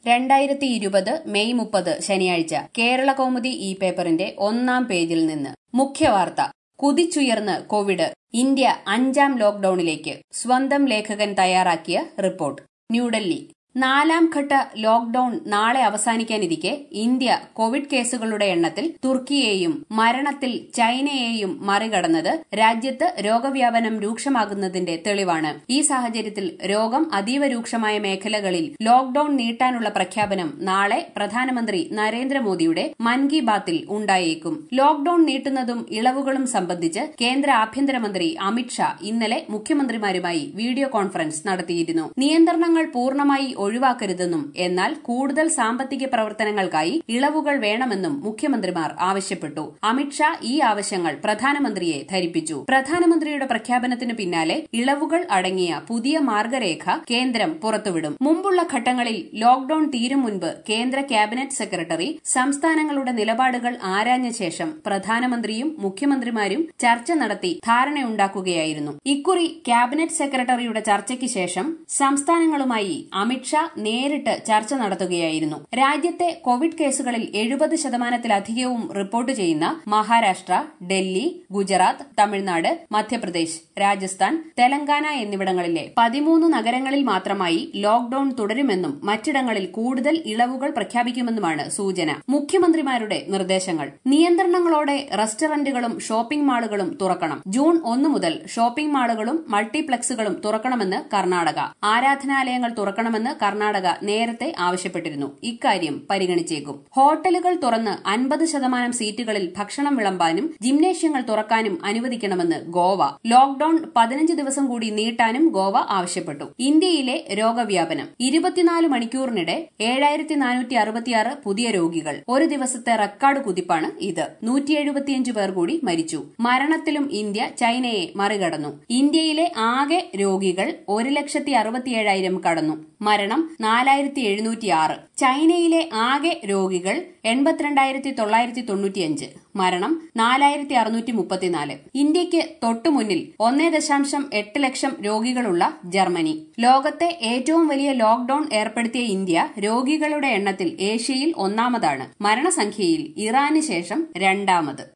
രണ്ടായിരത്തി ഇരുപത് മെയ് മുപ്പത് ശനിയാഴ്ച കേരള കൗമുദി ഈ പേപ്പറിന്റെ ഒന്നാം പേജിൽ നിന്ന് മുഖ്യവാർത്ത കുതിച്ചുയർന്ന് കോവിഡ് ഇന്ത്യ അഞ്ചാം ലോക്ഡൌണിലേക്ക് സ്വന്തം ലേഖകൻ തയ്യാറാക്കിയ റിപ്പോർട്ട് ന്യൂഡൽഹി നാലാം ഘട്ട ലോക്ഡൌൺ നാളെ അവസാനിക്കാനിരിക്കെ ഇന്ത്യ കോവിഡ് കേസുകളുടെ എണ്ണത്തിൽ തുർക്കിയെയും മരണത്തിൽ ചൈനയെയും മറികടന്നത് രാജ്യത്ത് രോഗവ്യാപനം രൂക്ഷമാകുന്നതിന്റെ തെളിവാണ് ഈ സാഹചര്യത്തിൽ രോഗം അതീവ രൂക്ഷമായ മേഖലകളിൽ ലോക്ഡൌൺ നീട്ടാനുള്ള പ്രഖ്യാപനം നാളെ പ്രധാനമന്ത്രി നരേന്ദ്രമോദിയുടെ മൻ കി ബാത്തിൽ ഉണ്ടായേക്കും ലോക്ഡൌൺ നീട്ടുന്നതും ഇളവുകളും സംബന്ധിച്ച് കേന്ദ്ര ആഭ്യന്തരമന്ത്രി അമിത്ഷാ ഇന്നലെ മുഖ്യമന്ത്രിമാരുമായി വീഡിയോ കോൺഫറൻസ് നടത്തിയിരുന്നു നിയന്ത്രണങ്ങൾ പൂർണ്ണമായി ഒഴിവാക്കരുതെന്നും എന്നാൽ കൂടുതൽ സാമ്പത്തിക പ്രവർത്തനങ്ങൾക്കായി ഇളവുകൾ വേണമെന്നും മുഖ്യമന്ത്രിമാർ ആവശ്യപ്പെട്ടു അമിത്ഷാ ഈ ആവശ്യങ്ങൾ പ്രധാനമന്ത്രിയെ ധരിപ്പിച്ചു പ്രധാനമന്ത്രിയുടെ പ്രഖ്യാപനത്തിന് പിന്നാലെ ഇളവുകൾ അടങ്ങിയ പുതിയ മാർഗരേഖ കേന്ദ്രം പുറത്തുവിടും മുമ്പുള്ള ഘട്ടങ്ങളിൽ ലോക്ഡൌൺ തീരും മുൻപ് കേന്ദ്ര ക്യാബിനറ്റ് സെക്രട്ടറി സംസ്ഥാനങ്ങളുടെ നിലപാടുകൾ ആരാഞ്ഞ ശേഷം പ്രധാനമന്ത്രിയും മുഖ്യമന്ത്രിമാരും ചർച്ച നടത്തി ധാരണയുണ്ടാക്കുകയായിരുന്നു ഇക്കുറി ക്യാബിനറ്റ് സെക്രട്ടറിയുടെ ചർച്ചയ്ക്ക് ശേഷം സംസ്ഥാനങ്ങളുമായി അമിത്ഷാ നേരിട്ട് ചർച്ച നടത്തുകയായിരുന്നു രാജ്യത്തെ കോവിഡ് കേസുകളിൽ എഴുപത് ശതമാനത്തിലധികവും റിപ്പോർട്ട് ചെയ്യുന്ന മഹാരാഷ്ട്ര ഡൽഹി ഗുജറാത്ത് തമിഴ്നാട് മധ്യപ്രദേശ് രാജസ്ഥാൻ തെലങ്കാന എന്നിവിടങ്ങളിലെ പതിമൂന്ന് നഗരങ്ങളിൽ മാത്രമായി ലോക്ഡൌൺ തുടരുമെന്നും മറ്റിടങ്ങളിൽ കൂടുതൽ ഇളവുകൾ പ്രഖ്യാപിക്കുമെന്നുമാണ് സൂചന മുഖ്യമന്ത്രിമാരുടെ നിർദ്ദേശങ്ങൾ നിയന്ത്രണങ്ങളോടെ റെസ്റ്റോറന്റുകളും ഷോപ്പിംഗ് മാളുകളും തുറക്കണം ജൂൺ ഒന്ന് മുതൽ ഷോപ്പിംഗ് മാളുകളും മൾട്ടിപ്ലക്സുകളും തുറക്കണമെന്ന് കർണാടക ആരാധനാലയങ്ങൾ തുറക്കണമെന്ന് കർണാടക നേരത്തെ ആവശ്യപ്പെട്ടിരുന്നു ഇക്കാര്യം പരിഗണിച്ചേക്കും ഹോട്ടലുകൾ തുറന്ന് അൻപത് ശതമാനം സീറ്റുകളിൽ ഭക്ഷണം വിളമ്പാനും ജിംനേഷ്യങ്ങൾ തുറക്കാനും അനുവദിക്കണമെന്ന് ഗോവ ലോക്ഡൌൺ പതിനഞ്ച് ദിവസം കൂടി നീട്ടാനും ഗോവ ആവശ്യപ്പെട്ടു ഇന്ത്യയിലെ രോഗവ്യാപനം ഇരുപത്തിനാല് മണിക്കൂറിനിടെ ഏഴായിരത്തി നാനൂറ്റി അറുപത്തിയാറ് പുതിയ രോഗികൾ ഒരു ദിവസത്തെ റെക്കോർഡ് കുതിപ്പാണ് ഇത് നൂറ്റി എഴുപത്തിയഞ്ച് പേർ കൂടി മരിച്ചു മരണത്തിലും ഇന്ത്യ ചൈനയെ മറികടന്നു ഇന്ത്യയിലെ ആകെ രോഗികൾ ഒരു ലക്ഷത്തി അറുപത്തിയേഴായിരം കടന്നു മരണം നാലായിരത്തി എഴുന്നൂറ്റിയാറ് ചൈനയിലെ ആകെ രോഗികൾ എൺപത്തിരണ്ടായിരത്തി തൊള്ളായിരത്തി തൊണ്ണൂറ്റിയഞ്ച് മരണം നാലായിരത്തി അറുന്നൂറ്റി മുപ്പത്തിനാല് ഇന്ത്യക്ക് തൊട്ടുമുന്നിൽ ഒന്നേ ദശാംശം എട്ട് ലക്ഷം രോഗികളുള്ള ജർമ്മനി ലോകത്തെ ഏറ്റവും വലിയ ലോക്ഡൌൺ ഏർപ്പെടുത്തിയ ഇന്ത്യ രോഗികളുടെ എണ്ണത്തിൽ ഏഷ്യയിൽ ഒന്നാമതാണ് മരണസംഖ്യയിൽ ഇറാന് ശേഷം രണ്ടാമത്